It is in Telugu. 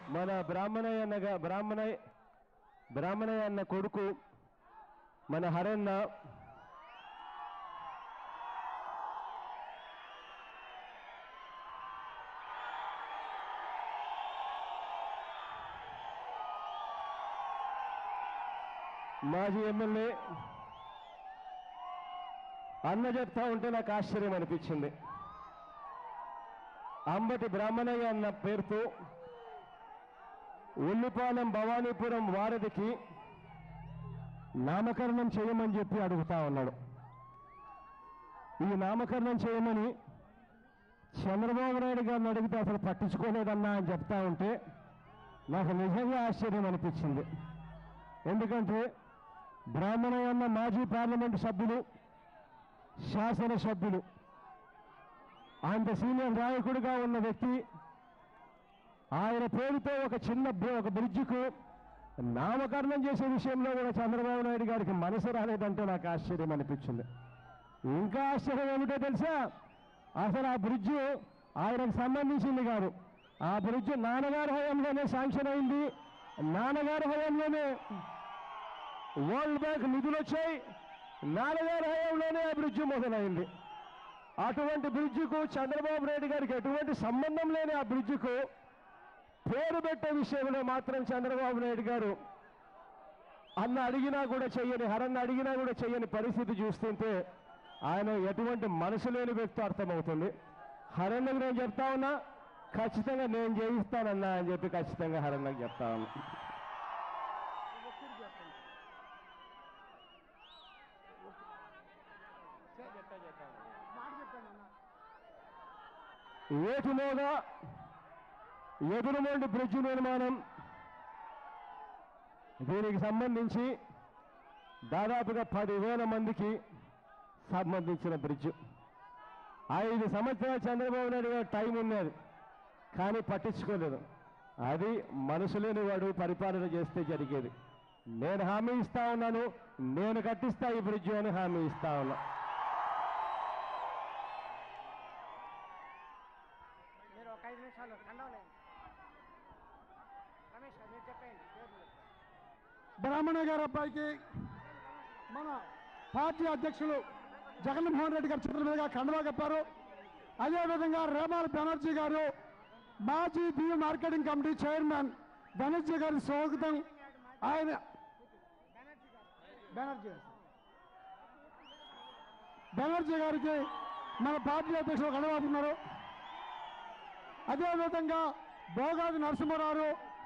మన బ్రాహ్మణయ్య అన్నగా బ్రాహ్మణయ్య బ్రాహ్మణయ్య అన్న కొడుకు మన హరన్న మాజీ ఎమ్మెల్యే అన్న చెప్తా ఉంటే నాకు ఆశ్చర్యం అనిపించింది అంబటి బ్రాహ్మణయ్య అన్న పేరుతో ఉల్లిపాలెం భవానీపురం వారధికి నామకరణం చేయమని చెప్పి అడుగుతా ఉన్నాడు ఈ నామకరణం చేయమని చంద్రబాబు నాయుడు గారిని అడిగితే అసలు పట్టించుకోలేదన్నా అని చెప్తా ఉంటే నాకు నిజంగా ఆశ్చర్యం అనిపించింది ఎందుకంటే బ్రాహ్మణయ్య అన్న మాజీ పార్లమెంటు సభ్యులు శాసనసభ్యులు అంత సీనియర్ నాయకుడిగా ఉన్న వ్యక్తి ఆయన పేరుతో ఒక చిన్న బ్రి- ఒక బ్రిడ్జికు నామకరణం చేసే విషయంలో కూడా చంద్రబాబు నాయుడు గారికి మనసు రాలేదంటే నాకు ఆశ్చర్యం అనిపించింది ఇంకా ఆశ్చర్యం ఏమిటో తెలుసా అసలు ఆ బ్రిడ్జ్ ఆయనకు సంబంధించింది కాదు ఆ బ్రిడ్జ్ నాన్నగారి హయాంలోనే శాంక్షన్ అయింది నాన్నగారి హయాంలోనే వరల్డ్ బ్యాంక్ నిధులు వచ్చాయి నాన్నగారి హయాంలోనే ఆ బ్రిడ్జ్ మొదలైంది అటువంటి బ్రిడ్జికు చంద్రబాబు నాయుడు గారికి ఎటువంటి సంబంధం లేని ఆ బ్రిడ్జికు పేరు పెట్టే విషయంలో మాత్రం చంద్రబాబు నాయుడు గారు అన్న అడిగినా కూడా చెయ్యని హరన్న అడిగినా కూడా చెయ్యని పరిస్థితి చూస్తుంటే ఆయన ఎటువంటి మనసు లేని వ్యక్తి అర్థమవుతుంది హరన్నకు నేను చెప్తా ఉన్నా ఖచ్చితంగా నేను చేయిస్తానన్నా అని చెప్పి ఖచ్చితంగా హరన్నకు చెప్తా ఉన్నా ఏటిలోగా ఎదురుమొండి బ్రిడ్జ్ నిర్మాణం దీనికి సంబంధించి దాదాపుగా పదివేల మందికి సంబంధించిన బ్రిడ్జ్ ఐదు సంవత్సరాలు చంద్రబాబు నాయుడు గారు టైం ఉన్నది కానీ పట్టించుకోలేదు అది మనసు లేని వాడు పరిపాలన చేస్తే జరిగేది నేను హామీ ఇస్తా ఉన్నాను నేను కట్టిస్తా ఈ బ్రిడ్జ్ అని హామీ ఇస్తా ఉన్నా మీరు ఒక ఐదు నిమిషాలు కండవలేండి రమేష్ గారు మీరు చెప్పండి పేర్లు చెప్పండి. బ్రాహ్మణ గారి అబ్బాయికి మన పార్టీ అధ్యక్షులు జగన్మోహన్ రెడ్డి గారి చిత్రం మీదుగా కండవా కప్పారు అదేవిధంగా రేమాల బెనర్జీ గారు మాజీ బియ్య మార్కెటింగ్ కమిటీ చైర్మన్ బెనర్జీ గారి స్వాగతం ఆయన బెనర్జీ గారు. బెనర్జీ గారికి మన పార్టీ అధ్యక్షులు కండవాపుతున్నారు అదేవిధంగా భోగాది నరసింహారావు